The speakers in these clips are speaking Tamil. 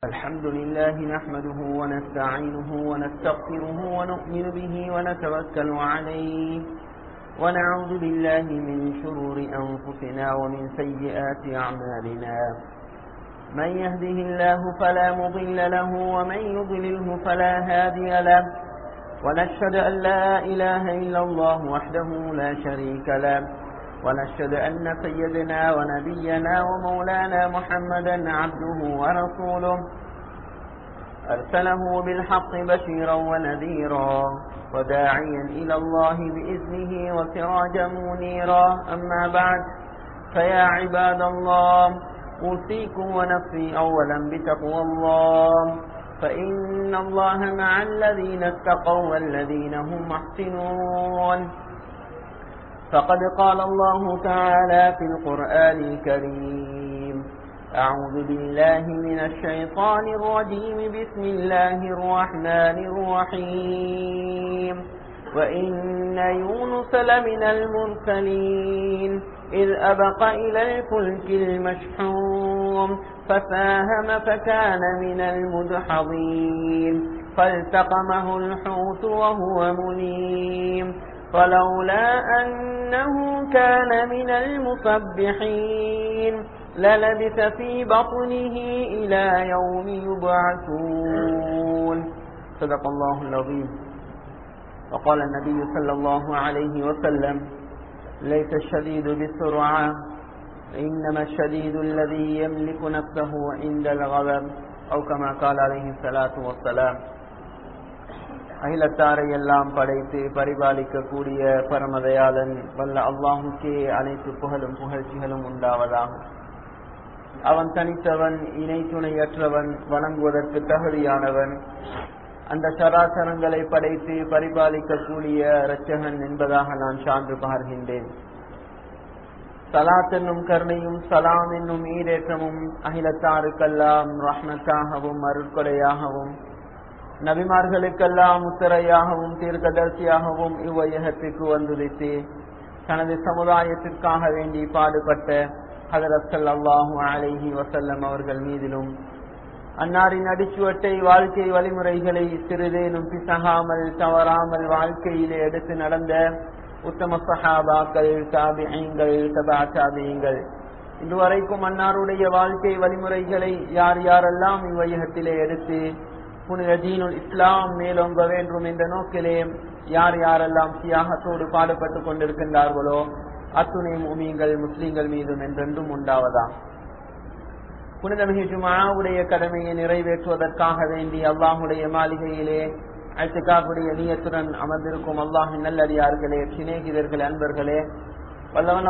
الحمد لله نحمده ونستعينه ونستغفره ونؤمن به ونتوكل عليه ونعوذ بالله من شرور أنفسنا ومن سيئات أعمالنا من يهده الله فلا مضل له ومن يضلله فلا هادي له ونشهد أن لا إله إلا الله وحده لا شريك له ونشهد أن سيدنا ونبينا ومولانا محمدا عبده ورسوله أرسله بالحق بشيرا ونذيرا وداعيا إلى الله بإذنه وسراجا منيرا أما بعد فيا عباد الله أوصيكم ونفسي أولا بتقوى الله فإن الله مع الذين اتقوا والذين هم محسنون فقد قال الله تعالى في القرآن الكريم أعوذ بالله من الشيطان الرجيم بسم الله الرحمن الرحيم وإن يونس لمن المرسلين إذ أبق إلى الفلك المشحوم فساهم فكان من المدحضين فالتقمه الحوت وهو مليم فلولا أنه كان من المسبحين للبث في بطنه إلى يوم يبعثون صدق الله العظيم وقال النبي صلى الله عليه وسلم ليس الشديد بالسرعة إنما الشديد الذي يملك نفسه عند الغضب أو كما قال عليه الصلاة والسلام அகிலத்தாரை எல்லாம் படைத்து பரிபாலிக்கக்கூடிய பரமதயாளன் வல்ல அல்லாஹுக்கே அனைத்து புகழும் புகழ்ச்சிகளும் உண்டாவதாகும் அவன் தனித்தவன் இணை துணையற்றவன் வணங்குவதற்கு தகுதியானவன் அந்த சராசரங்களை படைத்து பரிபாலிக்கக்கூடிய இரட்சகன் என்பதாக நான் சான்று பகர்கின்றேன் சலாத் என்னும் கருணையும் சலாம் என்னும் ஈரேற்றமும் அகிலத்தாருக்கெல்லாம் ரஹ்மத்தாகவும் அருட்கொடையாகவும் நபிமார்களுக்கெல்லாம் முத்தரையாகவும் தீர்க்கதர்சியாகவும் இவ்வையகத்திற்கு வந்துதித்து தனது சமுதாயத்திற்காக வேண்டி பாடுபட்ட ஹதரத் அல்லாஹூ அலைஹி வசல்லம் அவர்கள் மீதிலும் அன்னாரின் அடிச்சுவட்டை வாழ்க்கை வழிமுறைகளை சிறிதேனும் பிசகாமல் தவறாமல் வாழ்க்கையிலே எடுத்து நடந்த உத்தம சஹாபாக்கள் தாபியங்கள் தபா தாபியங்கள் இதுவரைக்கும் அன்னாருடைய வாழ்க்கை வழிமுறைகளை யார் யாரெல்லாம் இவ்வையகத்திலே எடுத்து புனித தீனுல் இஸ்லாம் மேலோங்க வேண்டும் என்ற நோக்கிலே யார் யாரெல்லாம் தியாகத்தோடு பாடுபட்டு கொண்டிருக்கின்றார்களோ அத்துணை மூமியங்கள் முஸ்லீம்கள் மீதும் என்றென்றும் உண்டாவதா புனிதமிகு ஜுமாவுடைய கடமையை நிறைவேற்றுவதற்காக வேண்டி அல்லாஹுடைய மாளிகையிலே அழ்த்துக்காவுடைய நீயத்துடன் அமர்ந்திருக்கும் அல்லாஹின் நல்லடியார்களே சிநேகிதர்களே அன்பர்களே வல்லவன்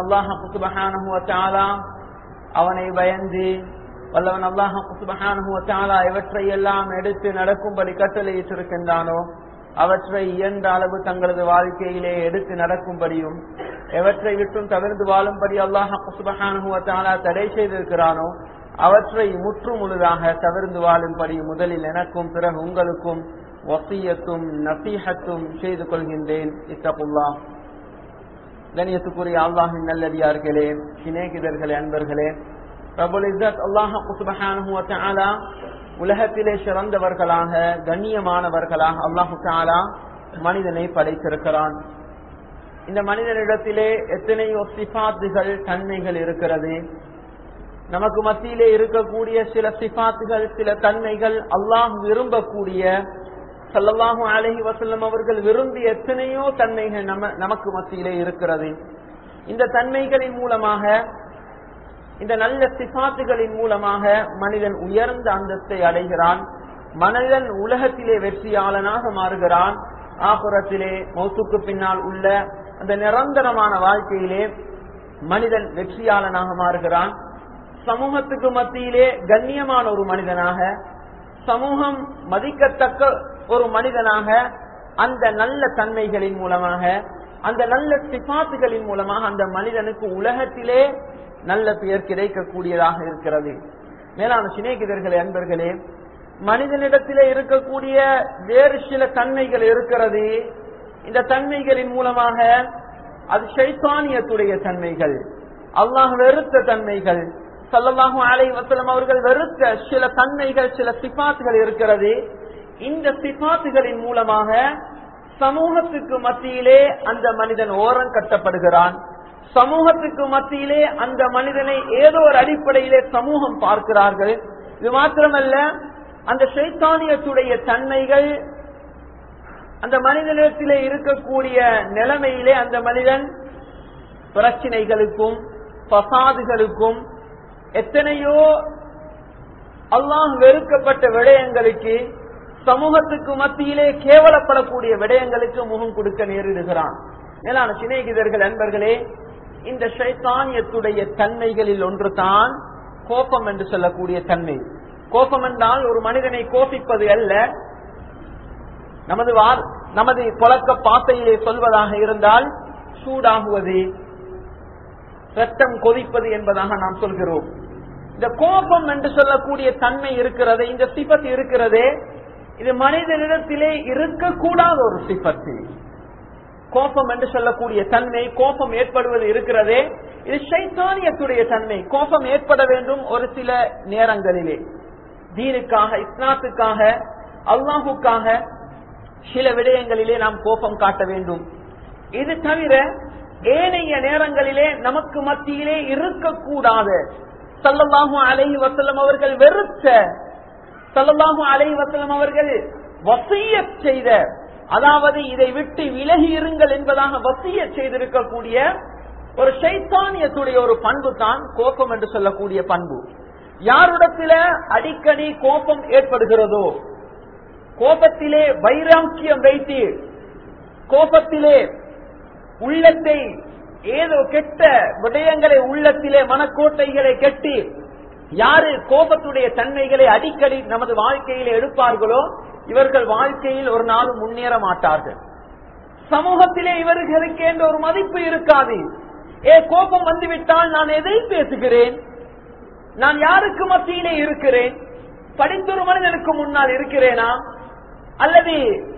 அல்லாஹ் அவனை பயந்து வல்லவன் அல்லாஹாலா எவற்றை எல்லாம் எடுத்து நடக்கும்படி கட்டளையிட்டிருக்கின்றானோ அவற்றை இயன்ற அளவு தங்களது வாழ்க்கையிலே எடுத்து நடக்கும்படியும் எவற்றை விட்டும் தவிர்த்து வாழும்படி அல்லாஹாலா தடை செய்திருக்கிறானோ அவற்றை முற்று முழுதாக தவிர்த்து வாழும்படி முதலில் எனக்கும் பிறகு உங்களுக்கும் வசியத்தும் நசீகத்தும் செய்து கொள்கின்றேன் இத்தப்புல்லா கணியத்துக்குரிய அல்லாஹின் நல்லடியார்களே சிநேகிதர்களே அன்பர்களே ரபுல் இசத் அல்லாஹு உலகத்திலே சிறந்தவர்களாக கண்ணியமானவர்களாக அல்லாஹு தாலா மனிதனை படைத்திருக்கிறான் இந்த மனிதனிடத்திலே எத்தனையோ சிபாத்துகள் தன்மைகள் இருக்கிறது நமக்கு மத்தியிலே இருக்கக்கூடிய சில சிபாத்துகள் சில தன்மைகள் அல்லாஹ் விரும்பக்கூடிய சல்லல்லாஹு அலஹி வசல்லம் அவர்கள் விரும்பி எத்தனையோ தன்மைகள் நம்ம நமக்கு மத்தியிலே இருக்கிறது இந்த தன்மைகளின் மூலமாக இந்த நல்ல சிபாத்துகளின் மூலமாக மனிதன் உயர்ந்த அந்தஸ்தை அடைகிறான் மனிதன் உலகத்திலே வெற்றியாளனாக மாறுகிறான் ஆபுரத்திலே மௌத்துக்கு பின்னால் உள்ள அந்த நிரந்தரமான வாழ்க்கையிலே மனிதன் வெற்றியாளனாக மாறுகிறான் சமூகத்துக்கு மத்தியிலே கண்ணியமான ஒரு மனிதனாக சமூகம் மதிக்கத்தக்க ஒரு மனிதனாக அந்த நல்ல தன்மைகளின் மூலமாக அந்த நல்ல சிபாத்துகளின் மூலமாக அந்த மனிதனுக்கு உலகத்திலே நல்ல பெயர் கிடைக்கக்கூடியதாக இருக்கிறது மேலான சிநேகிதர்களே அன்பர்களே மனிதனிடத்திலே இருக்கக்கூடிய வேறு சில தன்மைகள் இருக்கிறது இந்த தன்மைகளின் மூலமாக அது சைத்தானியத்துடைய தன்மைகள் அல்லாஹ் வெறுத்த தன்மைகள் சல்லல்லாஹு அலை வசலம் அவர்கள் வெறுத்த சில தன்மைகள் சில சிபாத்துகள் இருக்கிறது இந்த சிபாத்துகளின் மூலமாக சமூகத்துக்கு மத்தியிலே அந்த மனிதன் ஓரம் கட்டப்படுகிறான் சமூகத்துக்கு மத்தியிலே அந்த மனிதனை ஏதோ ஒரு அடிப்படையிலே சமூகம் பார்க்கிறார்கள் இது மாத்திரமல்ல அந்த சைத்தானியத்துடைய தன்மைகள் அந்த மனிதனிடத்திலே இருக்கக்கூடிய நிலைமையிலே அந்த மனிதன் பிரச்சனைகளுக்கும் பசாதுகளுக்கும் எத்தனையோ அல்லாஹ் வெறுக்கப்பட்ட விடயங்களுக்கு சமூகத்துக்கு மத்தியிலே கேவலப்படக்கூடிய விடயங்களுக்கு முகம் கொடுக்க நேரிடுகிறான் மேலான சிநேகிதர்கள் அன்பர்களே இந்த ஷைத்தானியத்துடைய தன்மைகளில் ஒன்று தான் கோபம் என்று சொல்லக்கூடிய தன்மை கோபம் என்றால் ஒரு மனிதனை கோபிப்பது அல்ல நமது வார் நமது புழக்க பாத்தையிலே சொல்வதாக இருந்தால் சூடாகுவது ரத்தம் கொதிப்பது என்பதாக நாம் சொல்கிறோம் இந்த கோபம் என்று சொல்லக்கூடிய தன்மை இருக்கிறது இந்த சிபத்து இருக்கிறதே இது மனிதனிடத்திலே இருக்கக்கூடாத ஒரு சிபத்து கோபம் என்று சொல்லக்கூடிய தன்மை கோபம் ஏற்படுவது இருக்கிறதே இது சைத்தானியத்துடைய தன்மை கோபம் ஏற்பட வேண்டும் ஒரு சில நேரங்களிலே தீனுக்காக இஸ்லாத்துக்காக அல்லாஹுக்காக சில விடயங்களிலே நாம் கோபம் காட்ட வேண்டும் இது தவிர ஏனைய நேரங்களிலே நமக்கு மத்தியிலே இருக்கக்கூடாத சல்லல்லாஹு அலைஹி வசல்லம் அவர்கள் வெறுத்த சல்லல்லாஹு அலைஹி வசல்லம் அவர்கள் வசிய செய்த அதாவது இதை விட்டு விலகி இருங்கள் என்பதாக வசிய செய்திருக்கக்கூடிய ஒரு சைத்தானியத்துடைய ஒரு பண்பு தான் கோபம் என்று சொல்லக்கூடிய பண்பு யாரிடத்தில அடிக்கடி கோபம் ஏற்படுகிறதோ கோபத்திலே வைராக்கியம் வைத்து கோபத்திலே உள்ளத்தை ஏதோ கெட்ட விடயங்களை உள்ளத்திலே மனக்கோட்டைகளை கெட்டி யாரு கோபத்துடைய தன்மைகளை அடிக்கடி நமது வாழ்க்கையில எடுப்பார்களோ இவர்கள் வாழ்க்கையில் ஒரு நாளும் முன்னேற மாட்டார்கள் சமூகத்திலே இவர்களுக்கு என்ற ஒரு மதிப்பு இருக்காது ஏ கோபம் வந்துவிட்டால் நான் எதை பேசுகிறேன் நான் யாருக்கு மத்தியிலே இருக்கிறேன் படித்தொரு மனிதனுக்கு முன்னால் இருக்கிறேனா அல்லது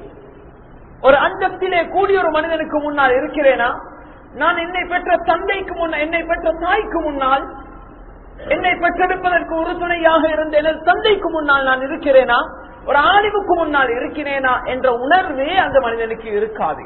ஒரு அந்தத்திலே கூடிய ஒரு மனிதனுக்கு முன்னால் இருக்கிறேனா நான் என்னை பெற்ற தந்தைக்கு முன்னால் என்னை பெற்ற தாய்க்கு முன்னால் என்னை பெற்றெடுப்பதற்கு உறுதுணையாக இருந்த எனது தந்தைக்கு முன்னால் நான் இருக்கிறேனா ஒரு ஆணிவுக்கு முன்னால் இருக்கிறேனா என்ற உணர்வே அந்த மனிதனுக்கு இருக்காது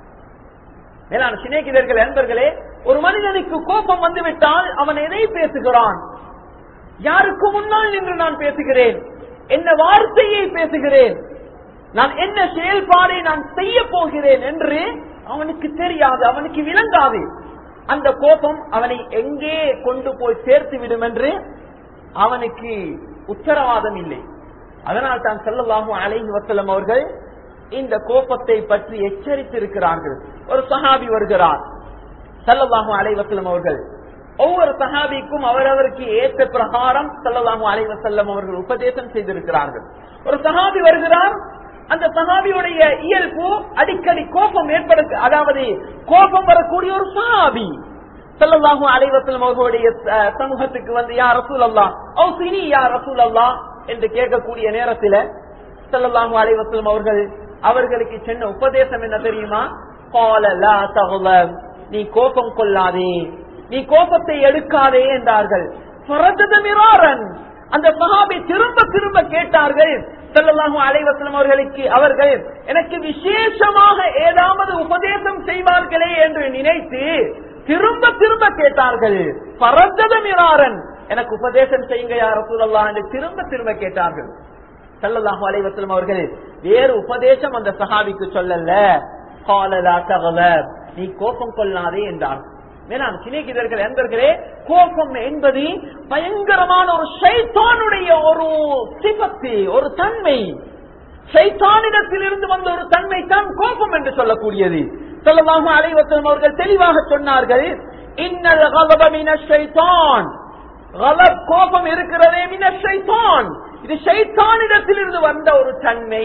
மேலான சிநேகிதர்கள் நண்பர்களே ஒரு மனிதனுக்கு கோபம் வந்துவிட்டால் அவன் எதை பேசுகிறான் யாருக்கு முன்னால் நின்று நான் பேசுகிறேன் என்ன வார்த்தையை பேசுகிறேன் நான் என்ன செயல்பாடை நான் செய்ய போகிறேன் என்று அவனுக்கு தெரியாது அவனுக்கு விளங்காது அந்த கோபம் அவனை எங்கே கொண்டு போய் சேர்த்து விடும் என்று அவனுக்கு உத்தரவாதம் இல்லை அதனால் தான் செல்லலாகும் அலைஹி வசலம் அவர்கள் இந்த கோபத்தை பற்றி எச்சரித்திருக்கிறார்கள் ஒரு சஹாபி வருகிறார் செல்லலாகும் அலைவசல்லம் அவர்கள் ஒவ்வொரு சஹாபிக்கும் அவரவருக்கு ஏற்ற பிரகாரம் செல்லலாகும் அலைவசல்லம் அவர்கள் உபதேசம் செய்திருக்கிறார்கள் ஒரு சஹாபி வருகிறார் அந்த சஹாபியுடைய இயல்பு அடிக்கடி கோபம் ஏற்பட அதாவது கோபம் வரக்கூடிய ஒரு சஹாபி சல்லல்லாஹு அலைவசல்லம் அவர்களுடைய அஹ், சமூகத்துக்கு வந்து யா ரசூல் அல்லா ஓ சினி யா ரசூல் அல்லா என்று கேட்கக்கூடிய நேரத்தில் சல்லல்லாஹு அலைவசல்லம் அவர்கள் அவர்களுக்கு சொன்ன உபதேசம் என்ன தெரியுமா قال لا تغضب நீ கோபம் கொள்ளாதே நீ கோபத்தை எடுக்காதே என்றார்கள் فردد مرارا அந்த சஹாபி திரும்ப திரும்ப கேட்டார்கள் ஸல்லல்லாஹு அலைஹி வஸல்லம் அவர்களுக்கு அவர்கள் எனக்கு விசேஷமாக ஏதாவது உபதேசம் செய்வார்களே என்று நினைத்து திரும்ப திரும்ப கேட்டார்கள் பரந்தத மிராரன் எனக்கு உபதேசம் செய்யுங்க யார் ரசூலல்லாஹ் என்று திரும்ப திரும்ப கேட்டார்கள் ஸல்லல்லாஹு அலைஹி வஸல்லம் அவர்கள் வேறு உபதேசம் அந்த சஹாபிக்கு சொல்லல قال لا تغضب நீ கோபம் கொள்ளாதே என்றார் மேலாம் சிநேகிதர்கள் என்பர்களே கோபம் என்பது பயங்கரமான ஒரு சைத்தானுடைய ஒரு சிபத்து ஒரு தன்மை சைத்தானிடத்தில் இருந்து வந்த ஒரு தன்மை தான் கோபம் என்று சொல்லக்கூடியது சொல்லமாக அலைவசம் அவர்கள் தெளிவாக சொன்னார்கள் இன்னல் கலப மின ஷைத்தான் கலப் கோபம் இருக்கிறதே மின ஷைத்தான் இது ஷைத்தானிடத்தில் இருந்து வந்த ஒரு தன்மை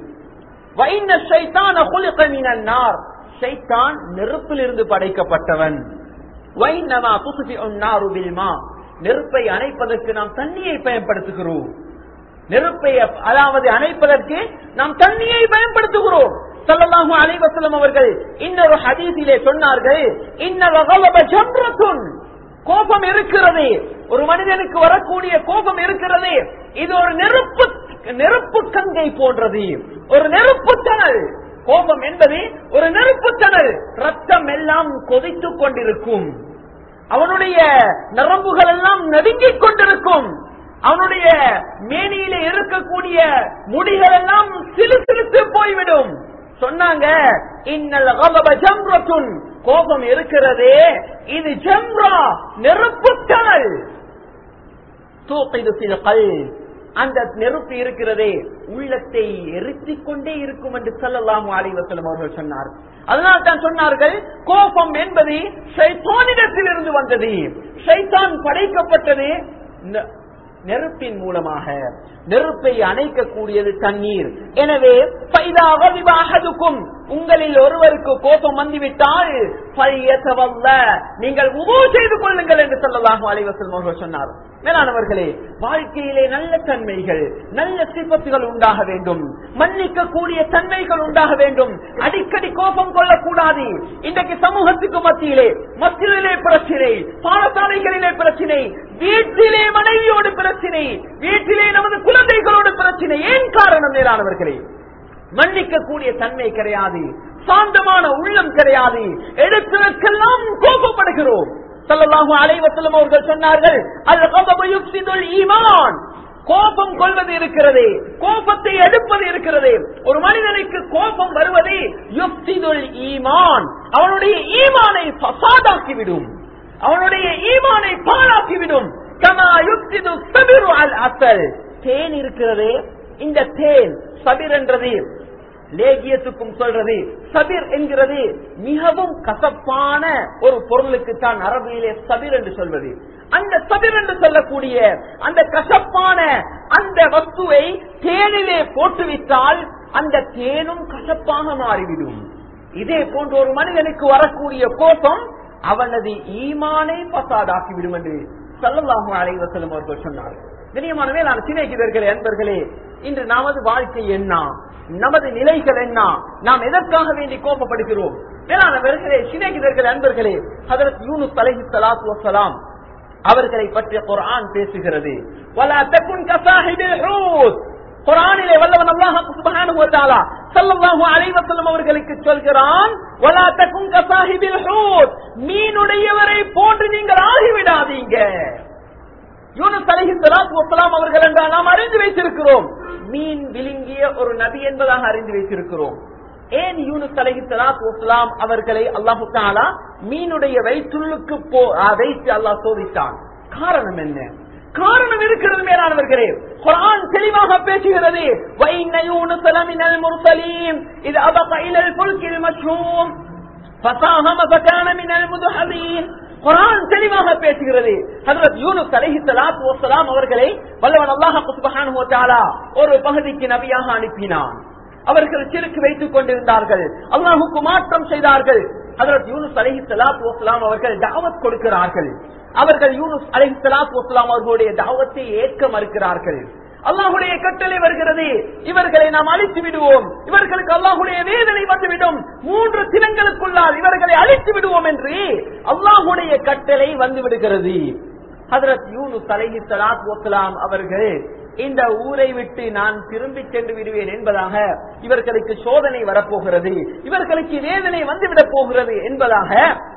வைன ஷைத்தான் குலிக மினன் நார் ஷைத்தான் நெருப்பிலிருந்து படைக்கப்பட்டவன் வைனமா துசுபி உன்னாரு பில்மா நெருப்பை அணைப்பதற்கு நாம் தண்ணியை பயன்படுத்துகிறோம் நெருப்பை அதாவது அணைப்பதற்கு நாம் தண்ணியை பயன்படுத்துகிறோம் ஸல்லல்லாஹு அலைஹி வஸல்லம் அவர்கள் இன்னொரு ஹதீஸிலே சொன்னார்கள் இன்ன வகலப ஜம்ரத்துன் கோபம் இருக்கிறது ஒரு மனிதனுக்கு வரக்கூடிய கோபம் இருக்கிறது இது ஒரு நெருப்பு நெருப்பு கங்கை போன்றது ஒரு நெருப்பு தணல் கோபம் என்பது ஒரு நெருப்பு தணல் ரத்தம் எல்லாம் கொதித்துக் கொண்டிருக்கும் அவனுடைய நரம்புகள் எல்லாம் நடுங்கிக் கொண்டிருக்கும் அவனுடைய மேனியிலே இருக்கக்கூடிய முடிகள் எல்லாம் சிலு சிலுத்து போய்விடும் சொன்னாங்க இன்னல் கபப ஜம்ரத்துன் கோபம் இருக்கிறதே இது ஜம்ரா நெருப்புத்தணல் தூக்கிது சில கல் அந்த நெருப்பு இருக்கிறதே உள்ளத்தை எரித்திக் கொண்டே இருக்கும் என்று சொல்லலாம் அலைவசலம் அவர்கள் சொன்னார் அதனால் தான் சொன்னார்கள் கோபம் என்பது ஷைத்தானிடத்தில் இருந்து வந்தது ஷைத்தான் படைக்கப்பட்டது ந- நெருப்பின் மூலமாக நெருப்பை அணைக்கக்கூடியது தண்ணீர் எனவே ஃபைதா கதிப அஹதுக்கும் உங்களில் ஒருவருக்கு கோபம் வந்துவிட்டால் ஃபல்யதவல்ல, நீங்கள் உதவு செய்து கொள்ளுங்கள் என்று சொல்லலாம் அலைவசல் அவர்கள் சொன்னார் மேலானவர்களே வாழ்க்கையிலே நல்ல தன்மைகள் நல்ல சிப்பத்துகள் உண்டாக வேண்டும் மன்னிக்க கூடிய தன்மைகள் உண்டாக வேண்டும் அடிக்கடி கோபம் கொள்ளக்கூடாது இன்றைக்கு சமூகத்துக்கு மத்தியிலே மத்தியிலே பிரச்சனை பாடசாலைகளிலே பிரச்சனை வீட்டிலே மனைவியோடு பிரச்சனை வீட்டிலே நமது குழந்தைகளோடு பிரச்சனை ஏன் காரணம் மேலானவர்களே மன்னிக்க கூடிய தன்மை கிடையாது சாந்தமான உள்ளம் கிடையாது எடுக்கிறதுக்கெல்லாம் கோபப்படுகிறோம் ஸல்லல்லாஹு அலைஹி வஸல்லம் அவர்கள் சொன்னார்கள் அல் கதபு யுஃப்சிதுல் ஈமான் கோபம் கொள்வது இருக்கிறது கோபத்தை எடுப்பது இருக்கிறது ஒரு மனிதனுக்கு கோபம் வருவது யுஃப்சிதுல் ஈமான் அவனுடைய ஈமானை ஃபசாதாக்கிவிடும் அவனுடைய ஈமானை பாழாக்கிவிடும் கமா யுக்திது சபிரு அல் அசல் தேன் இருக்கிறது இந்த தேன் சபிர் என்றது லேகியத்துக்கும் சொல்றது சபிர் என்கிறது மிகவும் கசப்பான ஒரு பொருளுக்கு தான் அரபியிலே சபிர் என்று சொல்வது அந்த சபிர் என்று சொல்லக்கூடிய அந்த கசப்பான அந்த வஸ்துவை தேனிலே போட்டுவிட்டால் அந்த தேனும் கசப்பாக மாறிவிடும் இதே போன்ற ஒரு மனிதனுக்கு வரக்கூடிய கோபம் அவனது ஈமானை பசாதாக்கி விடும் என்று சல்லல்லாஹு அலைஹி வஸல்லம் அவர்கள் சொன்னார் கண்ணியமானவே நான் சிநேகிதர்களே அன்பர்களே இன்று நமது வாழ்க்கை என்ன நமது நிலைகள் என்ன நாம் எதற்காக வேண்டி கோபப்படுகிறோம் வேளாணவர்களே சிநேகிதர்களே அன்பர்களே ஹதரத் யூனுஸ் அலைஹி ஸலாத்து வஸலாம் அவர்களை பற்றிய குர்ஆன் பேசுகிறது வலா தகுன் கசாஹிபில் ஹூத் குர்ஆனிலே வல்லவன் அல்லாஹ் சுப்ஹானஹு வ தஆலா ஸல்லல்லாஹு அலைஹி வஸல்லம் அவர்களுக்கு சொல்கிறான் வலா தகுன் கசாஹிபில் ஹூத் மீனுடையவரை போன்று நீங்கள் ஆகிவிடாதீங்க யூனுஸ் அலைஹி ஸலாத்து வஸலாம் அவர்கள் என்றால் நாம் அறிந்து வைத்திருக்கிறோம் மீன் விழுங்கிய ஒரு நபி என்பதாக அறிந்து வைத்திருக்கிறோம் ஏன் யூனுஸ் அலைஹி ஸலாத்து வஸலாம் அவர்களை அல்லாஹு தஆலா மீனுடைய வயிற்றுள்ளுக்கு போ ஆ, வைத்து அல்லாஹ் சோதித்தான் காரணம் என்ன காரணம் இருக்கிறது மேலானவர்களே குர்ஆன் தெளிவாக பேசுகிறது வைன யூனுஸ் லமினல் முர்சலீன் இது அபக இலல் ஃபுல்கில் மஷ்ஹூம் فساهم فكان من المدحضين குரான் தெளிவாக பேசுகிறது ஹஜரத் யூனுஸ் அலைஹி ஸலாத்து வஸ்ஸலாம் அவர்களை வல்லவன் அல்லாஹ் சுப்ஹானஹு வ தஆலா ஒரு பகுதிக்கு நபியாக அனுப்பினான் அவர்கள் சிறுக்கு வைத்துக் கொண்டிருந்தார்கள் அல்லாஹுக்கு மாற்றம் செய்தார்கள் ஹஜரத் யூனுஸ் அலைஹி ஸலாத்து வஸ்ஸலாம் அவர்கள் தாவத் கொடுக்கிறார்கள் அவர்கள் யூனுஸ் அலைஹி ஸலாத்து வஸ்ஸலாம் அவர்களுடைய தாவத்தை ஏற்க மறுக்கிறார்கள் அல்லாஹுடைய கட்டளை வருகிறது இவர்களை நாம் அழித்து விடுவோம் இவர்களுக்கு அல்லாஹுடைய வேதனை வந்துவிடும் மூன்று தினங்களுக்குள்ளால் இவர்களை அழித்து விடுவோம் என்று அல்லாஹுடைய கட்டளை வந்து விடுகிறது ஹதரத் யூனுஸ் அலைஹி ஸலாத்து வஸலாம் அவர்கள் இந்த ஊரை விட்டு நான் திரும்பி சென்று விடுவேன் என்பதாக இவர்களுக்கு சோதனை வரப்போகிறது இவர்களுக்கு வேதனை வந்துவிடப் போகிறது என்பதாக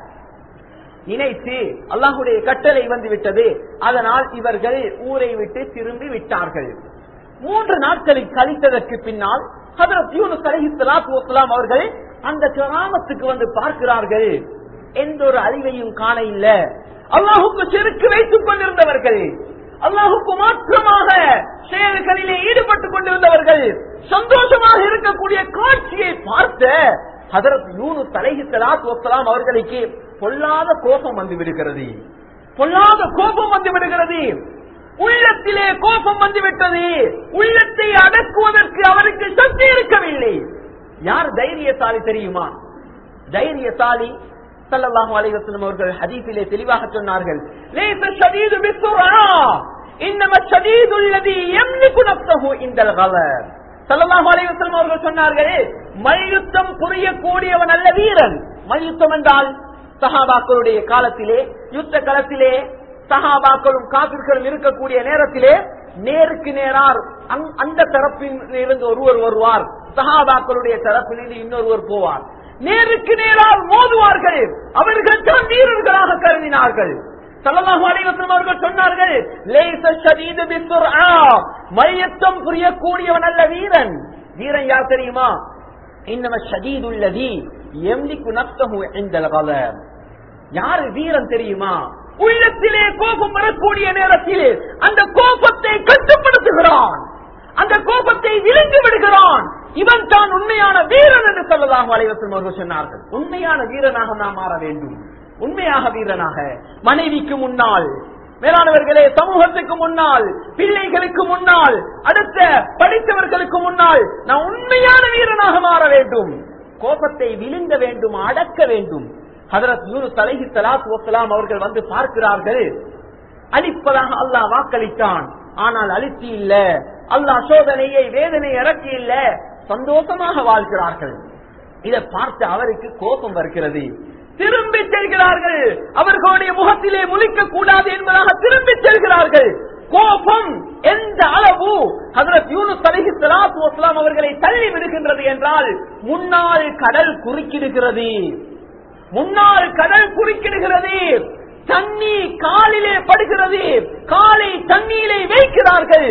நினைத்து அல்லாஹுடைய கட்டளை வந்து விட்டது அதனால் இவர்கள் ஊரை விட்டு திரும்பி விட்டார்கள் மூன்று நாட்களை கழித்ததற்கு பின்னால் ஹதரத் யூனுஸ் அலைஹி ஸலாத்து வஸலாம் அவர்கள் அந்த கிராமத்துக்கு வந்து பார்க்கிறார்கள் எந்த ஒரு அழிவையும் காண இல்ல அல்லாஹுக்கு செருக்கு வைத்துக் கொண்டிருந்தவர்கள் அல்லாஹுக்கு மாற்றமாக செயல்களிலே ஈடுபட்டுக் கொண்டிருந்தவர்கள் சந்தோஷமாக இருக்கக்கூடிய காட்சியை பார்த்த ஹதரத் யூனுஸ் அலைஹி ஸலாத்து வஸலாம் அவர்களுக்கு பொல்லாத கோபம் வந்து விடுகிறது பொல்லாத கோபம் வந்து விடுகிறது உள்ளத்திலே கோபம் வந்து விட்டது உள்ளத்தை அடக்குவதற்கு அவருக்கு சக்தி இருக்கவில்லை யார் தைரியசாலி தெரியுமா தைரியசாலி ஸல்லல்லாஹு அலைஹி வஸல்லம் அவர்கள் ஹதீஸிலே தெளிவாக சொன்னார்கள் லைஸ ஷதீது பிஸ்ஸுரா இன்னமா ஷதீது அல்லதி யம்லிகு நஃப்ஸஹு இந்தல் கலர் ஸல்லல்லாஹு அலைஹி வஸல்லம் அவர்கள் சொன்னார்கள் மல்யுத்தம் புரியக்கூடியவன் அல்ல வீரன் மல்யுத்தம் என்றால் சஹாபாக்களுடைய காலத்திலே யுத்த களத்திலே சஹாபாக்களும் காபிர்களும் இருக்கக்கூடிய நேரத்திலே நேருக்கு நேரார் அங்- அந்த தரப்பில் இருந்து ஒருவர் வருவார் சஹாபாக்களுடைய தரப்பிலிருந்து இன்னொருவர் போவார் நேருக்கு நேரால் மோதுவார்கள் அவர்கள் தான் வீரர்களாக கருதினார்கள் ஸல்லல்லாஹு அலைஹி வஸல்லம் அவர்கள் சொன்னார்கள் லைஸ ஷதீது பிஸ்ஸுர்ஆ மையத்தம் புரியக்கூடியவன் அல்ல வீரன் வீரன் யார் தெரியுமா இன்னம ஷதீதுல்லதி யம்லிகு நஃப்ஸஹு இன்தல் கலப் யாரு வீரன் தெரியுமா உள்ளத்திலே கோபம் வரக்கூடிய நேரத்தில் அந்த கோபத்தை கட்டுப்படுத்துகிறான் அந்த கோபத்தை விழுந்து விடுகிறான் இவன் தான் உண்மையான வீரன் என்று சொல்லலாம் அலைவசம் அவர்கள் சொன்னார்கள் உண்மையான வீரனாக நாம் மாற வேண்டும் உண்மையாக வீரனாக மனைவிக்கு முன்னால் மேலானவர்களே சமூகத்துக்கு முன்னால் பிள்ளைகளுக்கு முன்னால் அடுத்த படித்தவர்களுக்கு முன்னால் நான் உண்மையான வீரனாக மாற வேண்டும் கோபத்தை விழுங்க வேண்டும் அடக்க வேண்டும் ஹதரத் யூனுஸ் அலைஹி ஸலாத்து வஸலாம் அவர்கள் வந்து பார்க்கிறார்கள் அழிப்பதாக அல்லாஹ் வாக்களித்தான் ஆனால் அழிச்சி இல்ல அல்லாஹ் சோதனையை வேதனை இறக்கி இல்ல சந்தோஷமாக வாழ்கிறார்கள் இதை பார்த்து அவருக்கு கோபம் வருகிறது திரும்பி செல்கிறார்கள் அவர்களுடைய முகத்திலே முழிக்க கூடாது என்பதாக திரும்பி செல்கிறார்கள் கோபம் எந்த அளவு ஹதரத் யூனுஸ் அலைஹி ஸலாத்து வஸலாம் அவர்களை தள்ளி விடுகின்றது என்றால் முன்னால் கடல் குறுக்கிடுகிறது முன்னால் கடல் குறுக்கிடுகிறது தண்ணி காலிலே படுகிறது காலை தண்ணீரை வைக்கிறார்கள்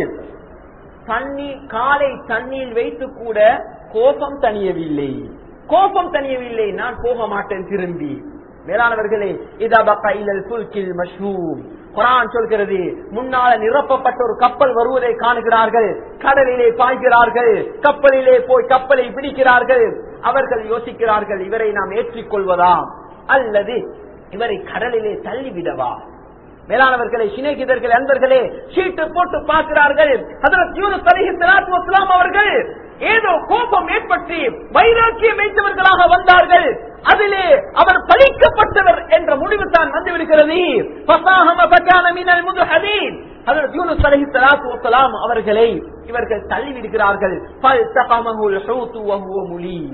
தண்ணி காலை தண்ணீர் வைத்து கூட கோபம் தணியவில்லை கோபம் தணியவில்லை நான் போக மாட்டேன் திரும்பி மேலானவர்களே இதபக இல்லல் சுல்கில் மஷ்ஹூம் குரான் சொல்கிறது முன்னால நிரப்பப்பட்ட ஒரு கப்பல் வருவதை காணுகிறார்கள் கடலிலே பாய்கிறார்கள் கப்பலிலே போய் கப்பலை பிடிக்கிறார்கள் அவர்கள் யோசிக்கிறார்கள் இவரை நாம் ஏற்றிக்கொள்வதா அல்லது இவரை கடலிலே தள்ளிவிடவா மேலானவர்களை சிநேகிதர்கள் அன்பர்களே சீட்டு போட்டு பார்க்கிறார்கள் ஹதரத் யூனுஸ் அலைஹி ஸலாத்து வஸலாம் அவர்கள் ஏதோ கோபம் ஏற்பட்டு வைராக்கியம் வைத்தவர்களாக வந்தார்கள் அதிலே அவர் பழிக்கப்பட்டவர் என்ற முடிவு தான் வந்து விடுகிறது ஃபஸாஹம ஃபகான மினல் முதுஹதீன் ஹதரத் யூனுஸ் அலைஹி ஸலாத்து வஸலாம் அவர்களை இவர்கள் தள்ளி விடுகிறார்கள் ஃபல்தகமஹுல் ஹூது வஹுவ முலீம்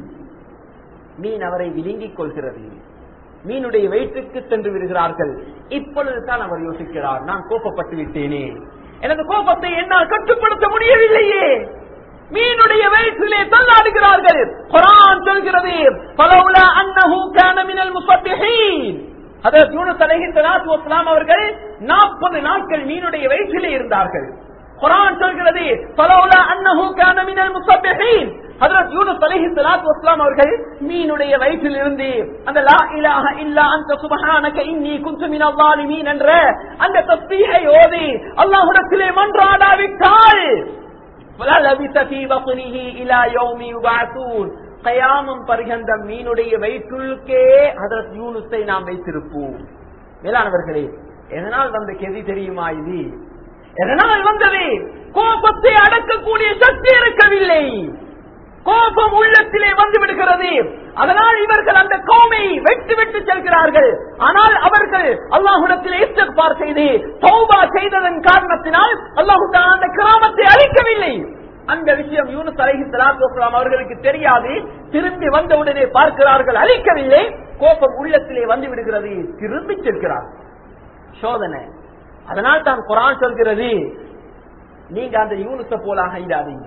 மீன் அவரை விழுங்கிக் கொள்கிறது மீனுடைய வயிற்றுக்கு சென்று விடுகிறார்கள் இப்பொழுதுதான் அவர் யோசிக்கிறார் நான் கோபப்பட்டு விட்டேனே எனது கோபத்தை என்னால் கட்டுப்படுத்த முடியவில்லையே மீனுடைய வயிற்றிலே தள்ளாடுகிறார்கள் குரான் சொல்கிறது பலவுலா அன்னஹு கான மினல் முஸப்பிஹீன் ஹதரத் யூனுஸ் அலைஹி ஸலாத்து வஸலாம் அவர்கள் 40 நாட்கள் மீனுடைய வயிற்றிலே இருந்தார்கள் குரான் சொல்கிறது பலவுலா அன்னஹு கான மினல் முஸப்பிஹீன் ஹதரத் யூனுஸ் அலைஹி ஸலாத்து வஸலாம் அவர்கள் மீனுடைய வயிற்றில் இருந்து அந்த லா இலாஹ இல்லா அன்த சுப்ஹானக இன்னி குன்து மினல் ஸாலிமீன் என்ற அந்த தஸ்பீஹை ஓதி அல்லாஹ்விடத்திலே மன்றாடாவிட்டால் فَلَلَبِثَ فِي بَطْنِهِ إِلَى يَوْمِ يُبْعَثُونَ கயாமம் பரிகந்தம் மீனுடைய வயிற்றுக்கே ஹதரத் யூனுஸை நாம் வைத்திருப்போம் மேலானவர்களே எதனால் வந்த கெதி தெரியுமா இது எதனால் வந்தது கோபத்தை அடக்கக்கூடிய சக்தி இருக்கவில்லை கோபம் உள்ளத்திலே வந்து விடுகிறது அதனால் இவர்கள் அந்த கோமை வெட்டு வெட்டு செல்கிறார்கள் ஆனால் அவர்கள் அல்லாஹுடத்தில் இஸ்திக்பார் செய்து தௌபா செய்ததன் காரணத்தினால் அல்லாஹு தஆலா அந்த கிராமத்தை அழிக்கவில்லை அந்த விஷயம் யூனுஸ் அலைஹி ஸலாத்து வஸலாம் அவர்களுக்கு தெரியாது திரும்பி வந்தவுடனே பார்க்கிறார்கள் அழிக்கவில்லை கோபம் உள்ளத்திலே வந்து விடுகிறது திரும்பி செல்கிறார் சோதனை அதனால் தான் குரான் சொல்கிறது நீங்க அந்த யூனுஸ போல ஆகிடாதீங்க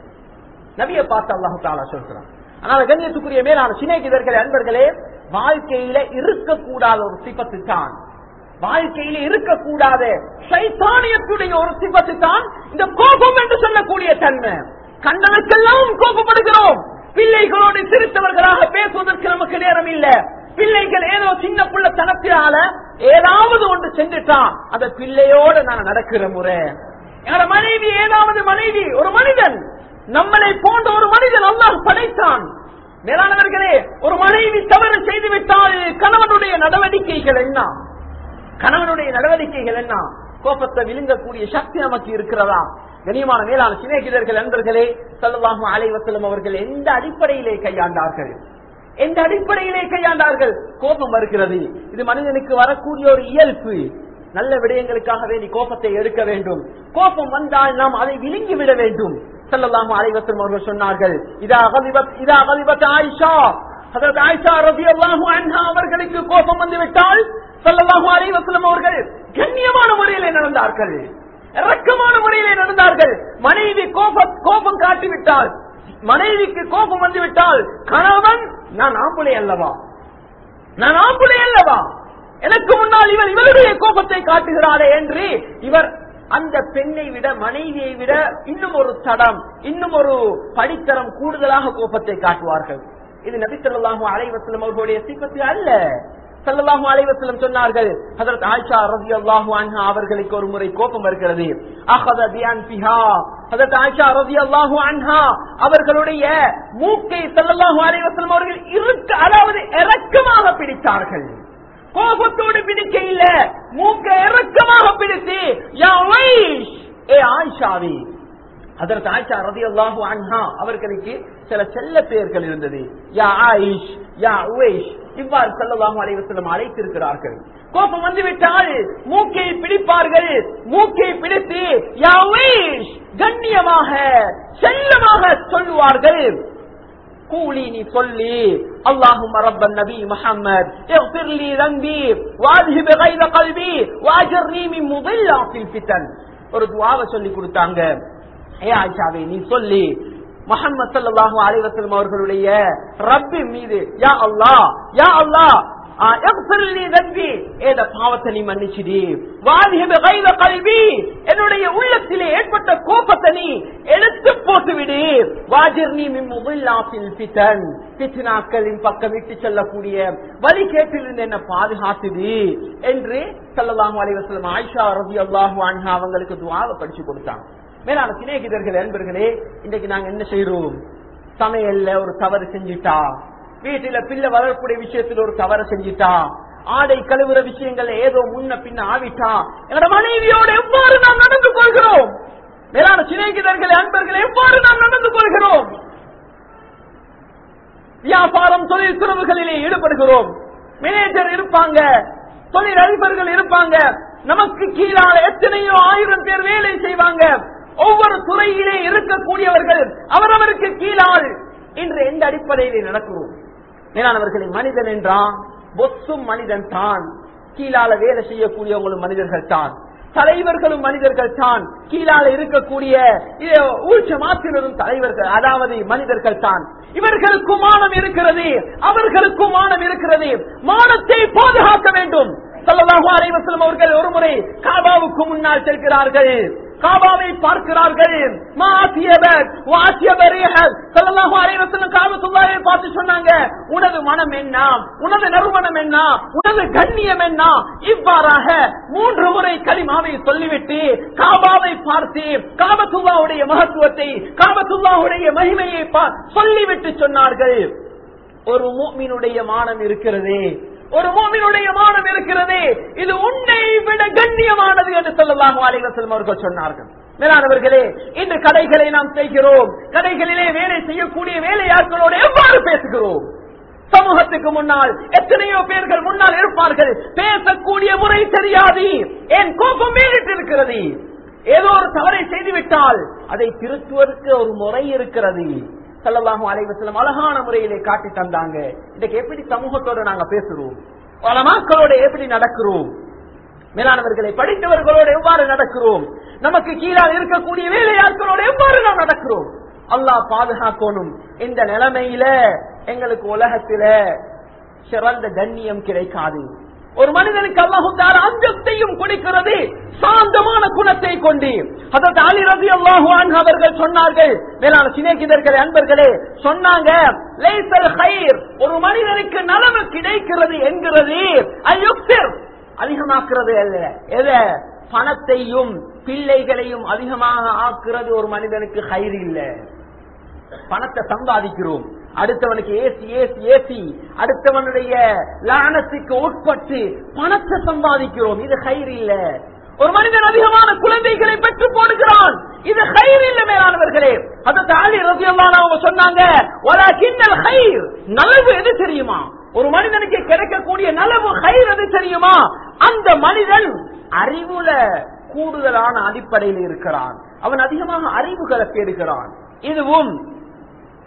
நபிய பார்த்து அல்லாஹு தாலா சொல்கிறான் அதனால கண்ணியத்துக்குரிய மேலான சிநேகிதர்களே அன்பர்களே வாழ்க்கையில இருக்கக்கூடாத ஒரு சிபத்து தான் வாழ்க்கையில இருக்கக்கூடாத சைத்தானியத்துடைய ஒரு சிபத்து தான் இந்த கோபம் என்று சொல்லக்கூடிய தன்மை கண்டனுக்கெல்லாம் கோபப்படுகிறோம் பிள்ளைகளோடு சிரித்தவர்களாக பேசுவதற்கு நமக்கு நேரம் இல்ல பிள்ளைகள் ஏதோ சின்ன புள்ள தனத்தினால ஏதாவது ஒன்று செஞ்சுட்டான் அந்த பிள்ளையோட நான் நடக்கிற முறை எங்களோட மனைவி ஏதாவது மனைவி ஒரு மனிதன் நம்மளை போன்ற ஒரு மனிதன் அல்லாஹ் படைத்தான் மேலானவர்களே ஒரு மனைவி தவறு செய்துவிட்டால் கணவனுடைய நடவடிக்கைகள் என்ன கணவனுடைய நடவடிக்கைகள் என்ன கோபத்தை விழுங்கக்கூடிய சக்தி நமக்கு இருக்கிறதா கனியமான மேலான சிநேகிதர்கள் நண்பர்களே சல்லாஹும் அலைவசலம் அவர்கள் எந்த அடிப்படையிலே கையாண்டார்கள் எந்த அடிப்படையிலே கையாண்டார்கள் கோபம் வருகிறது இது மனிதனுக்கு வரக்கூடிய ஒரு இயல்பு நல்ல விடயங்களுக்காக வேண்டி கோபத்தை எடுக்க வேண்டும் கோபம் வந்தால் நாம் அதை விழுங்கி விட வேண்டும் சல்லல்லாஹு அலைவசம் அவர்கள் சொன்னார்கள் இதா அகலிபத் இதா அகலிபத் ஆயிஷா அதற்கு ஆயிஷா ரலியல்லாஹு அன்ஹா அவர்களுக்கு கோபம் வந்து விட்டால் ஸல்லல்லாஹு அலைஹி வஸல்லம் அவர்கள் கண்ணியமான முறையிலே நடந்தார்கள் இரக்கமான முறையிலே நடந்தார்கள் மனைவி கோபம் கோபம் காட்டிவிட்டால் மனைவிக்கு கோபம் வந்து விட்டால் கணவன் நான் ஆம்பளை அல்லவா நான் ஆம்பளை அல்லவா எனக்கு முன்னால் இவர் இவருடைய கோபத்தை காட்டுகிறாரே என்று இவர் அந்த பெண்ணை விட மனைவியை விட இன்னும் ஒரு தடம் இன்னும் ஒரு படித்தரம் கூடுதலாக கோபத்தை காட்டுவார்கள் இது நபி ஸல்லல்லாஹு அலைஹி வஸல்லம் அவர்களுடைய சிபத்து அல்ல ஸல்லல்லாஹு அலைஹி வஸல்லம் சொன்னார்கள் ஹஜரத் ஆயிஷா ரலியல்லாஹு அன்ஹா அவர்களுக்கு ஒரு முறை கோபம் வருகிறது அஹத பிஅன்ஃபிஹா ஹஜரத் ஆயிஷா ரலியல்லாஹு அன்ஹா அவர்களுடைய மூக்கை ஸல்லல்லாஹு அலைஹி வஸல்லம் அவர்கள் இருக்க அதாவது இரக்கமாக பிடித்தார்கள் கோபத்தோடு பிடிக்க இல்ல மூக்க இறக்கமாக பிடித்து யா வைஷ் ஏ ஆயிஷாவி அதற்கு ஆயிஷா ரதி அல்லாஹு அன்ஹா அவர்களுக்கு சில செல்ல பெயர்கள் இருந்தது யா ஆயிஷ் யா உவைஷ் இவ்வாறு செல்லலாம் அலைவசலம் அழைத்திருக்கிறார்கள் கோபம் வந்துவிட்டால் மூக்கை பிடிப்பார்கள் மூக்கை பிடித்து யா உவைஷ் கண்ணியமாக செல்லமாக சொல்லுவார்கள் கூலி நீ சொல்லி اللهم رب النبي محمد اغفر لي ذنبي واذهب غيظ قلبي واجرني من مضلات الفتن ஒரு துவாவை சொல்லி கொடுத்தாங்க ஏ ஆயிஷாவே நீ சொல்லி முகமது ஸல்லல்லாஹு அலைஹி வஸல்லம் அவர்களுடைய ரப்பின் மீது யா அல்லாஹ் யா அல்லாஹ் பாவத்தை நீ மன்னிச்சிடி என்னுடைய உள்ளத்திலே ஏற்பட்ட கோபத்தை நீ எடுத்து போட்டு விடு வாஜிர் நீ பித்னாக்களின் பக்கம் விட்டு செல்லக்கூடிய வழி கேட்டிலிருந்து என்ன பாதுகாத்துது என்று சல்லல்லாஹு அலைஹி வஸல்லம் ஆயிஷா ரபி அல்லாஹு அன்ஹா அவங்களுக்கு துவாவை படிச்சு கொடுத்தாங்க மேலான சிநேகிதர்கள் என்பர்களே இன்றைக்கு நாங்க என்ன செய்யறோம் சமையல்ல ஒரு தவறு செஞ்சுட்டா வீட்டுல பிள்ளை வளரக்கூடிய விஷயத்துல ஒரு தவறு செஞ்சுட்டா ஆடை கழுவுற விஷயங்கள்ல ஏதோ முன்ன பின்ன ஆவிட்டா என்னோட மனைவியோடு எவ்வாறு நாம் நடந்து கொள்கிறோம் மேலான சிநேகிதர்கள் அன்பர்கள் எவ்வாறு நாம் நடந்து கொள்கிறோம் வியாபாரம் தொழில் துறவுகளிலே ஈடுபடுகிறோம் மேனேஜர் இருப்பாங்க தொழில் அதிபர்கள் இருப்பாங்க நமக்கு கீழால எத்தனையோ ஆயிரம் பேர் வேலை செய்வாங்க ஒவ்வொரு துறையிலே இருக்கக்கூடியவர்கள் அவரவருக்கு கீழால் இன்று எந்த அடிப்படையிலே நடக்கிறோம் மேலானவர்களை மனிதன் என்றான் பொத்தும் மனிதன் தான் கீழால வேலை செய்யக்கூடியவங்களும் மனிதர்கள் தான் தலைவர்களும் மனிதர்கள் தான் கீழால இருக்கக்கூடிய ஊழ்ச்ச மாற்றினரும் தலைவர்கள் அதாவது மனிதர்கள் தான் இவர்களுக்கும் மானம் இருக்கிறது அவர்களுக்கும் மானம் இருக்கிறது மானத்தை பாதுகாக்க வேண்டும் சொல்லலாக அலைவசலம் அவர்கள் ஒரு முறை காபாவுக்கு முன்னால் செல்கிறார்கள் காபாவை பார்க்கிறார்கள் பார்த்து சொன்னாங்க உனது மனம் என்ன உனது நறுமணம் என்ன உனது கண்ணியம் என்ன இவ்வாறாக மூன்று முறை களிமாவை சொல்லிவிட்டு காபாவை பார்த்து காபத்துல்லாவுடைய மகத்துவத்தை காபத்துல்லாவுடைய மகிமையை சொல்லிவிட்டு சொன்னார்கள் ஒரு மூமினுடைய மானம் இருக்கிறது ஒரு மோமினுடைய மானம் இருக்கிறது இது உன்னை விட கண்ணியமானது என்று சொல்லலாம் அலைவசம் அவர்கள் சொன்னார்கள் மேலானவர்களே இன்று கடைகளை நாம் செய்கிறோம் கடைகளிலே வேலை செய்யக்கூடிய வேலையாட்களோடு எவ்வாறு பேசுகிறோம் சமூகத்துக்கு முன்னால் எத்தனையோ பேர்கள் முன்னால் இருப்பார்கள் பேசக்கூடிய முறை தெரியாது என் கோபம் மேலிட்டு இருக்கிறது ஏதோ ஒரு தவறை செய்துவிட்டால் அதை திருத்துவதற்கு ஒரு முறை இருக்கிறது சல்லல்லாஹு அலைவசலம் அழகான முறையிலே காட்டி தந்தாங்க இன்னைக்கு எப்படி சமூகத்தோட நாங்க பேசுறோம் பல மக்களோட எப்படி நடக்கிறோம் மேலானவர்களை படித்தவர்களோடு எவ்வாறு நடக்கிறோம் நமக்கு கீழால் இருக்கக்கூடிய வேலையாட்களோடு எவ்வாறு நாம் நடக்கிறோம் அல்லாஹ் பாதுகாக்கணும் இந்த நிலைமையில எங்களுக்கு உலகத்தில சிறந்த கண்ணியம் கிடைக்காது ஒரு மனிதனுக்கு அல்லாஹுத்தார அந்தத்தையும் கொடுக்கிறது சாந்தமான குணத்தை கொண்டு அதற்கு அலி ரதி அல்லாஹு அவர்கள் சொன்னார்கள் மேலான சிநேகிதர்களே அன்பர்களே சொன்னாங்க லைசல் ஹைர் ஒரு மனிதனுக்கு நலவு கிடைக்கிறது என்கிறது அயுக்திர் அதிகமாக்குறது அல்ல எத பணத்தையும் பிள்ளைகளையும் அதிகமாக ஆக்குறது ஒரு மனிதனுக்கு ஹைர் இல்ல பணத்தை சம்பாதிக்கிறோம் அடுத்தவனுக்கு ஏசி ஏசி ஏசி அடுத்தவனுடைய லானத்துக்கு உட்பட்டு பணத்தை சம்பாதிக்கிறோம் இது ஹைர் இல்ல ஒரு மனிதன் அதிகமான குழந்தைகளை பெற்று போடுகிறான் இது ஹைர் இல்ல மேலானவர்களே அதை தாலி ரசியமான அவங்க சொன்னாங்க ஒரு கிண்ணல் ஹைர் நலவு எது தெரியுமா ஒரு மனிதனுக்கு கிடைக்கக்கூடிய நலவு ஹைர் எது தெரியுமா அந்த மனிதன் அறிவுல கூடுதலான அடிப்படையில் இருக்கிறான் அவன் அதிகமாக அறிவுகளை தேடுகிறான் இதுவும்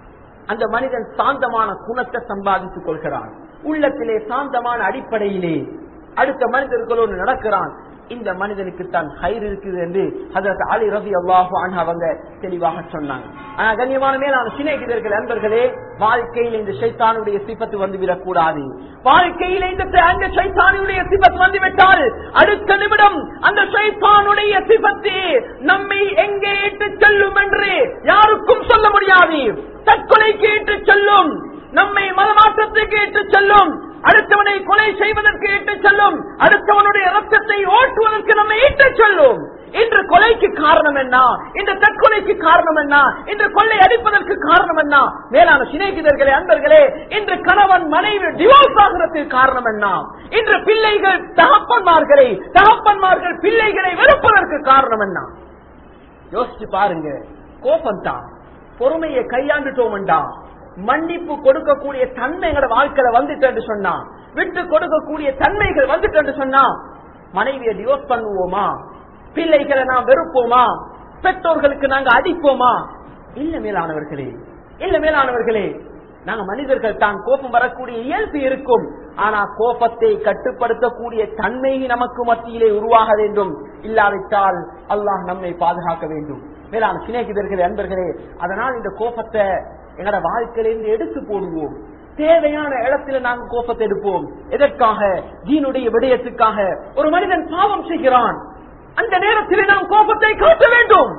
அந்த மனிதன் சாந்தமான குணத்தை சம்பாதித்துக் கொள்கிறான் உள்ளத்திலே சாந்தமான அடிப்படையிலே அடுத்த மனிதர்களோடு நடக்கிறான் இந்த மனிதனுக்கு தான் கயிறு இருக்குது என்று அதற்கு அலி ரவி அல்லாஹு அவங்க தெளிவாக சொன்னாங்க ஆனா கண்ணியமான மேலான சிநேகிதர்கள் நண்பர்களே வாழ்க்கையில் இந்த சைத்தானுடைய சிபத்து வந்துவிடக் கூடாது வாழ்க்கையில இந்த அந்த சைத்தானுடைய சிபத்து வந்துவிட்டால் அடுத்த நிமிடம் அந்த சைத்தானுடைய சிபத்து நம்மை எங்கே இட்டு செல்லும் என்று யாருக்கும் சொல்ல முடியாது தற்கொலைக்கு இட்டு செல்லும் நம்மை மதமாற்றத்துக்கு இட்டு செல்லும் அடுத்தவனை கொலை செய்வதற்கு இட்டு செல்லும் அடுத்தவனுடைய ரத்தத்தை ஓட்டுவதற்கு நம்மை இட்டு செல்லும் இன்று கொலைக்கு காரணம் என்ன இந்த தற்கொலைக்கு காரணம் என்ன இன்று கொள்ளை அடிப்பதற்கு காரணம் என்ன மேலான சிநேகிதர்களே அன்பர்களே இன்று கணவன் மனைவி டிவோர்ஸ் ஆகிறதுக்கு காரணம் என்ன இன்று பிள்ளைகள் தகப்பன்மார்களை தகப்பன்மார்கள் பிள்ளைகளை வெறுப்பதற்கு காரணம் என்ன யோசிச்சு பாருங்க கோபம் தான் பொறுமையை கையாண்டுட்டோம்டா மன்னிப்பு கொடுக்கக்கூடிய தன்மை எங்களோட வாழ்க்கையில வந்துட்டு சொன்னா விட்டு கொடுக்கக்கூடிய தன்மைகள் வந்துட்டு சொன்னா மனைவியை டிவோர்ஸ் பண்ணுவோமா பிள்ளைகளை நாம் வெறுப்போமா பெற்றோர்களுக்கு நாங்க அடிப்போமா இல்ல மேலானவர்களே இல்ல மேலானவர்களே நாங்க மனிதர்கள் தான் கோபம் வரக்கூடிய இயல்பு இருக்கும் ஆனா கோபத்தை கட்டுப்படுத்தக்கூடிய தன்மை நமக்கு மத்தியிலே உருவாக வேண்டும் இல்லாவிட்டால் அல்லாஹ் நம்மை பாதுகாக்க வேண்டும் மேலான சிநேகிதர்களே அன்பர்களே அதனால் இந்த கோபத்தை எங்களோட வாழ்க்கையிலிருந்து எடுத்து போடுவோம் தேவையான இடத்துல நாங்கள் கோபத்தை எடுப்போம் எதற்காக தீனுடைய விடயத்துக்காக ஒரு மனிதன் பாவம் செய்கிறான் அந்த நேரத்தில் நாம் கோபத்தை காட்ட வேண்டும்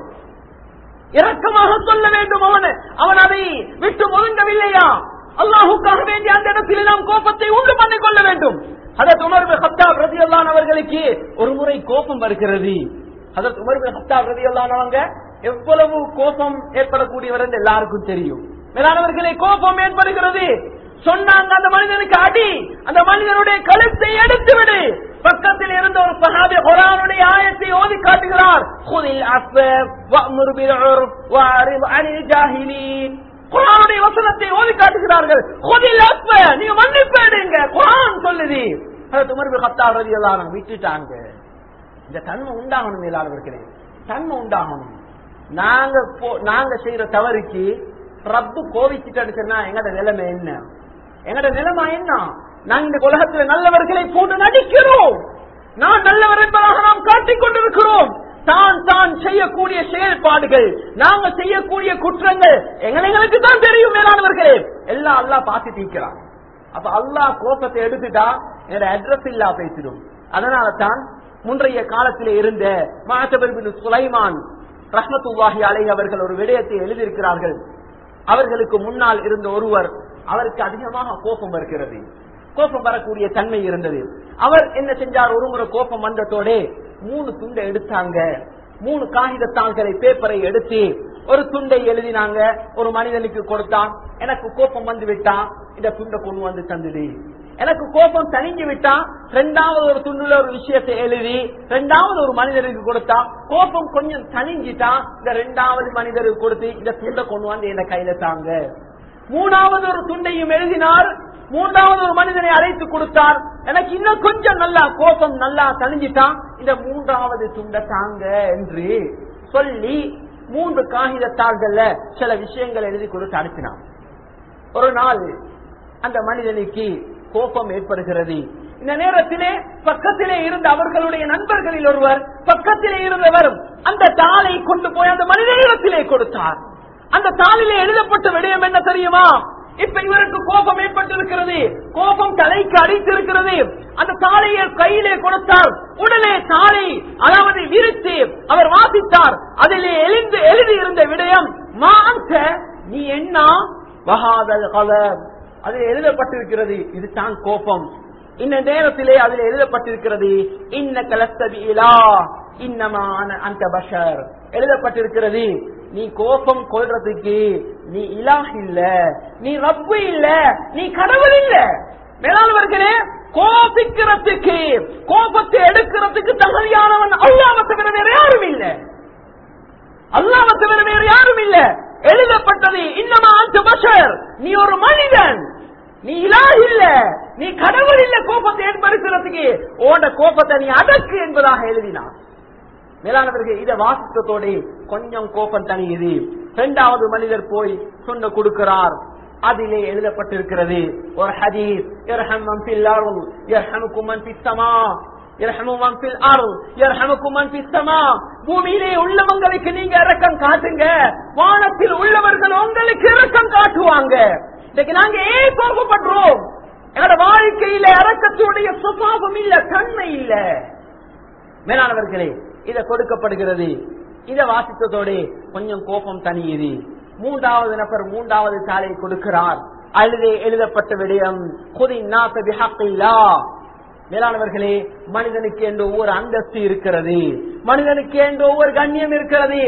இரக்கமாக சொல்ல வேண்டும் அவன் அவன் அதை விட்டு ஒதுங்கவில்லையா அல்லாஹுக்காக வேண்டிய அந்த இடத்தில் நாம் கோபத்தை உண்டு பண்ணிக் கொள்ள வேண்டும் அதற்கு உணர்வு ஹத்தா பிரதி அவர்களுக்கு ஒரு முறை கோபம் வருகிறது அதற்கு உணர்வு ஹத்தா பிரதி அவங்க எவ்வளவு கோபம் ஏற்படக்கூடியவர் என்று எல்லாருக்கும் தெரியும் மேலானவர்களே கோபம் ஏற்படுகிறது சொன்னாங்க அந்த மனிதனுக்கு அடி அந்த மனிதனுடைய கழுத்தை எடுத்து விடு பக்கத்தில் இருந்த ஒரு சஹாபி குரானுடைய ஆயத்தை ஓதி காட்டுகிறார் குதில் அஸ்வ வஅமுர் பில் உர்ஃப் வஅரித் அனில் ஜாஹிலீன் குரானுடைய வசனத்தை ஓதி காட்டுகிறார்கள் குதில் அஸ்வ நீங்க மன்னிப்பு எடுங்க குரான் சொல்லுது அது உமர் பின் கத்தாப் ரலியல்லாஹு அன்ஹு விட்டுட்டாங்க இந்த தன்மை உண்டாகணும் மேலாளர்களே தன்மை உண்டாகணும் நாங்க போ- நாங்க செய்யற தவறுக்கு ரப்பு கோவிச்சுட்டு சொன்னா எங்கட நிலைமை என்ன எங்கட நிலைமை என்ன நாங்க இந்த உலகத்துல நல்லவர்களை போட்டு நடிக்கிறோம் நான் நல்லவர் என்பதாக நாம் காட்டிக் கொண்டிருக்கிறோம் தான் தான் செய்யக்கூடிய செயல்பாடுகள் நாங்க செய்யக்கூடிய குற்றங்கள் எங்களை எங்களுக்கு தான் தெரியும் மேலானவர்களே எல்லாம் அல்லாஹ் பார்த்து தீக்கிறான் அப்ப அல்லாஹ் கோபத்தை எடுத்துட்டா என்னோட அட்ரஸ் இல்லா பேசிடும் அதனால தான் முன்றைய காலத்திலே இருந்த மாத்தபர் பின் சுலைமான் ரஹ்மத்துல்லாஹி அலை அவர்கள் ஒரு விடயத்தை எழுதியிருக்கிறார்கள் அவர்களுக்கு முன்னால் இருந்த ஒருவர் அவருக்கு அதிகமாக கோபம் வருகிறது கோபம் வரக்கூடிய தன்மை இருந்தது அவர் என்ன செஞ்சார் ஒரு முறை கோபம் வந்ததோட மூணு துண்டை எடுத்தாங்க மூணு காகிதத்தாள்களை பேப்பரை எடுத்து ஒரு துண்டை எழுதினாங்க ஒரு மனிதனுக்கு கொடுத்தான் எனக்கு கோபம் வந்து விட்டான் இந்த துண்டை கொண்டு வந்து தந்துடு எனக்கு கோபம் தணிஞ்சு விட்டா ரெண்டாவது ஒரு துண்டுல ஒரு விஷயத்தை எழுதி ரெண்டாவது ஒரு மனிதருக்கு கொடுத்தா கோபம் கொஞ்சம் தணிஞ்சிட்டா இந்த ரெண்டாவது மனிதருக்கு கொடுத்து இந்த துண்டை கொண்டு வந்து என்ன கையில தாங்க மூணாவது ஒரு துண்டையும் எழுதினார் மூன்றாவது ஒரு மனிதனை அழைத்து கொடுத்தார் எனக்கு இன்னும் கொஞ்சம் நல்லா கோபம் நல்லா தணிஞ்சிட்டான் இந்த மூன்றாவது துண்டை தாங்க என்று சொல்லி மூன்று காகிதத்தாள்கள்ல சில விஷயங்கள் எழுதி கொடுத்து அனுப்பினான் ஒரு நாள் அந்த மனிதனுக்கு கோபம் ஏற்படுகிறது இந்த நேரத்திலே பக்கத்திலே இருந்த அவர்களுடைய நண்பர்களில் ஒருவர் பக்கத்திலே இருந்தவர் அந்த தாளை கொண்டு போய் அந்த மனிதனிடத்திலே கொடுத்தார் அந்த தாளிலே எழுதப்பட்ட விடயம் என்ன தெரியுமா இப்ப இவருக்கு கோபம் ஏற்பட்டிருக்கிறது கோபம் தலைக்கு அடித்திருக்கிறது அந்த தாளையை கையிலே கொடுத்தார் உடனே தாளை அதாவது விரித்து அவர் வாசித்தார் அதிலே எழுந்து எழுதி இருந்த விடயம் மாந்த நீ என்ன வகாதல் கலர் அதில் எழுதப்பட்டிருக்கிறது இதுதான் கோபம் இந்த நேரத்திலே அதில் எழுதப்பட்டிருக்கிறது இன்ன கலஸ்தபிலா இன்னமான அந்த பஷர் எழுதப்பட்டிருக்கிறது நீ கோபம் கொள்றதுக்கு நீ இலாஹ் இல்ல நீ ரப்பு இல்ல நீ கடவுள் இல்ல மேலானவர்களே கோபிக்கிறதுக்கு கோபத்தை எடுக்கிறதுக்கு தகுதியானவன் அல்லாம தவிர வேற யாரும் இல்லை அல்லாம தவிர வேறு யாரும் இல்ல எழுதப்பட்டது இன்னமா அந்த பஷர் நீ ஒரு மனிதன் நீ இலா இல்ல நீ கடவுள் இல்ல கோபத்தை ஏற்படுத்துறதுக்கு ஓட கோபத்தை நீ அடக்கு என்பதாக எழுதினான் மேலானவர்கள் இதை வாசித்ததோடு கொஞ்சம் கோபம் தனியுது இரண்டாவது மனிதர் போய் சொன்ன கொடுக்கிறார் அதிலே எழுதப்பட்டிருக்கிறது ஒரு ஹதீஸ் இர்ஹம் மன் ஃபில் அர்ள் யர்ஹமுக்கும் மன் ஃபிஸ் ஸமா இர்ஹமு மன் ஃபில் அர்ள் யர்ஹமுக்கும் மன் ஃபிஸ் ஸமா பூமியிலே உள்ளவங்களுக்கு நீங்க இரக்கம் காட்டுங்க வானத்தில் உள்ளவர்கள் உங்களுக்கு இரக்கம் காட்டுவாங்க இன்னைக்கு நாங்க ஏன் கோபப்படுறோம் எங்களோட வாழ்க்கையில இறக்கத்துடைய சுபாவம் இல்ல தன்மை இல்ல மேலானவர்களே இத கொடுக்கப்படுகிறது இத வாசித்ததோட கொஞ்சம் கோபம் தனியுது மூன்றாவது நபர் மூன்றாவது சாலை கொடுக்கிறார் அல்லது எழுதப்பட்ட விடயம் குதின் நாசபி ஹக்கில்லா மேலானவர்களே மனிதனுக்கு என்று ஒவ்வொரு அந்தஸ்து இருக்கிறது மனிதனுக்கு என்று ஒவ்வொரு கண்ணியம் இருக்கிறது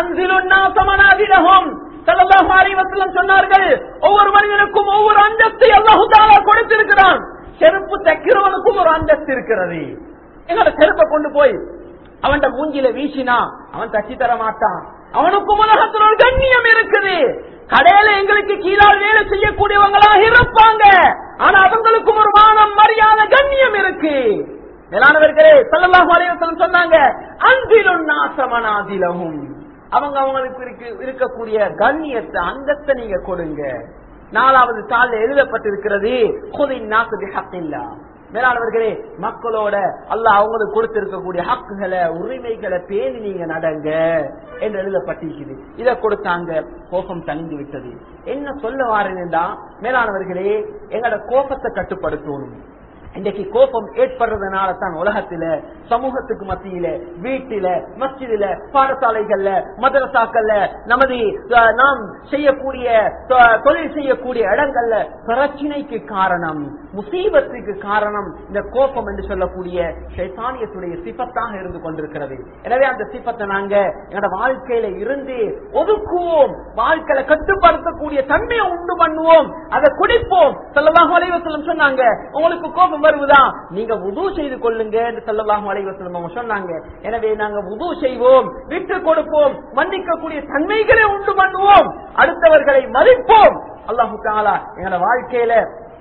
அந்திலும் ஸல்லல்லாஹு அலைஹி வஸல்லம் சொன்னார்கள் ஒவ்வொரு மனிதனுக்கும் ஒவ்வொரு அந்தஸ்தை அல்லாஹு தஆலா கொடுத்திருக்கிறான் செருப்பு தைக்கிறவனுக்கும் ஒரு அந்தஸ்து இருக்கிறது எங்களோட செருப்பை கொண்டு போய் அவன் மூஞ்சில வீசினா அவன் தச்சு தர மாட்டான் அவனுக்கும் உலகத்தில் ஒரு கண்ணியம் இருக்குது கடையில எங்களுக்கு கீழால் வேலை செய்யக்கூடியவங்களாக இருப்பாங்க ஆனா அவங்களுக்கும் ஒரு மானம் மரியாதை கண்ணியம் இருக்கு மேலானவர்களே ஸல்லல்லாஹு அலைஹி வஸல்லம் சொன்னாங்க அன்பிலும் நாசமனாதிலகும் அவங்க அவங்களுக்கு இருக்கு- இருக்கக்கூடிய கண்ணியத்தை அந்தஸ்தை நீங்க கொடுங்க நாலாவது தாள்ல எழுதப்பட்டிருக்கிறது குதின் நாசபி ஹக்கில்லா மேலானவர்களே மக்களோட அல்லாஹ் அவங்களுக்கு கொடுத்திருக்கக்கூடிய ஹக்குகளை உரிமைகளை பேணி நீங்க நடங்க என்று எழுதப்பட்டிருக்குது இதை கொடுத்தாங்க கோபம் தணிந்து விட்டது என்ன சொல்ல வாரேன்னா மேலானவர்களே எங்களோட கோபத்தை கட்டுப்படுத்தணும் இன்றைக்கு கோபம் ஏற்படுறதுனால தான் உலகத்தில சமூகத்துக்கு மத்தியில வீட்டில மஸ்ஜிதில பாடசாலைகள்ல மதரசாக்கள்ல நமது அஹ், நாம் செய்யக்கூடிய தொ- தொழில் செய்யக்கூடிய இடங்கள்ல பிரச்சனைக்கு காரணம் முசீபத்துக்கு காரணம் இந்த கோபம் என்று சொல்லக்கூடிய சைத்தானியத்துடைய சிபத்தாக இருந்து கொண்டிருக்கிறது எனவே அந்த சிபத்தை நாங்க எங்களோட வாழ்க்கையில இருந்து ஒதுக்குவோம் வாழ்க்கையில கட்டுப்படுத்தக்கூடிய தன்மையை உண்டு பண்ணுவோம் அதை குடிப்போம் செல்லலாம் அலைவசலம் சொன்னாங்க உங்களுக்கு கோபம் வருவதா நீங்க உது செய்து கொள்ளுங்க என்று செல்லலாம் அலைவசலம் அவங்க சொன்னாங்க எனவே நாங்க உது செய்வோம் விட்டு கொடுப்போம் மன்னிக்கக்கூடிய தன்மைகளை உண்டு பண்ணுவோம் அடுத்தவர்களை மதிப்போம் அல்லாஹு தாலா எங்களோட வாழ்க்கையில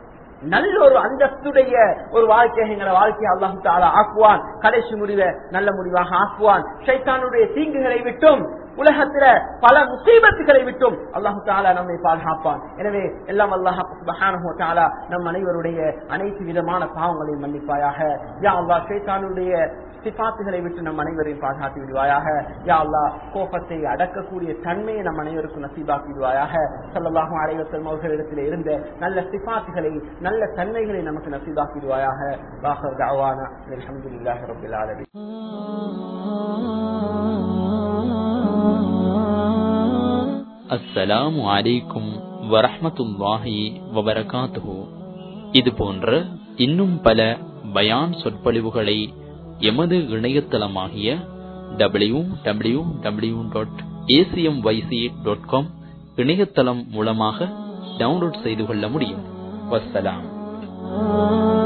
நல்ல ஒரு அந்தஸ்துடைய ஒரு வாழ்க்கையை எங்களை வாழ்க்கையை அல்லாஹு தாலா ஆக்குவான் கடைசி முடிவை நல்ல முடிவாக ஆக்குவான் ஷைத்தானுடைய தீங்குகளை விட்டும் உலகத்தில பல முசீபத்துகளை விட்டும் அல்லாஹு தாலா நம்மை பாதுகாப்பான் எனவே எல்லாம் அல்லாஹ் சுப்ஹானஹு வ தஆலா நம் அனைவருடைய அனைத்து விதமான பாவங்களையும் மன்னிப்பாயாக யா அல்லாஹ் ஷைத்தானுடைய சிபாத்துகளை விட்டு நம் அனைவரையும் பாதுகாத்து விடுவாயாக யா அல்லாஹ் கோபத்தை அடக்கக்கூடிய தன்மையை நம் அனைவருக்கும் நசீபாக்கி விடுவாயாக ஸல்லல்லாஹு அலைஹி வஸல்லம் அவர்களிடத்தில் இருந்த நல்ல சிபாத்துகளை நல்ல தன்மைகளை நமக்கு நசீபாக்கி விடுவாயாக வாஹர் தஅவானா அல்ஹம்துலில்லாஹி ரப்பில் ஆலமீன் அஸ்ஸலாமு அலைக்கும் வரஹ்மத்துல்லாஹி வபரகாத்துஹு இது போன்ற இன்னும் பல பயான் சொற்பொழிவுகளை எமது இணையதளமாகிய W W W dot ACM YC dot com இணையதளம் மூலமாக டவுன்லோட் செய்து கொள்ள முடியும் வஸ்ஸலாம்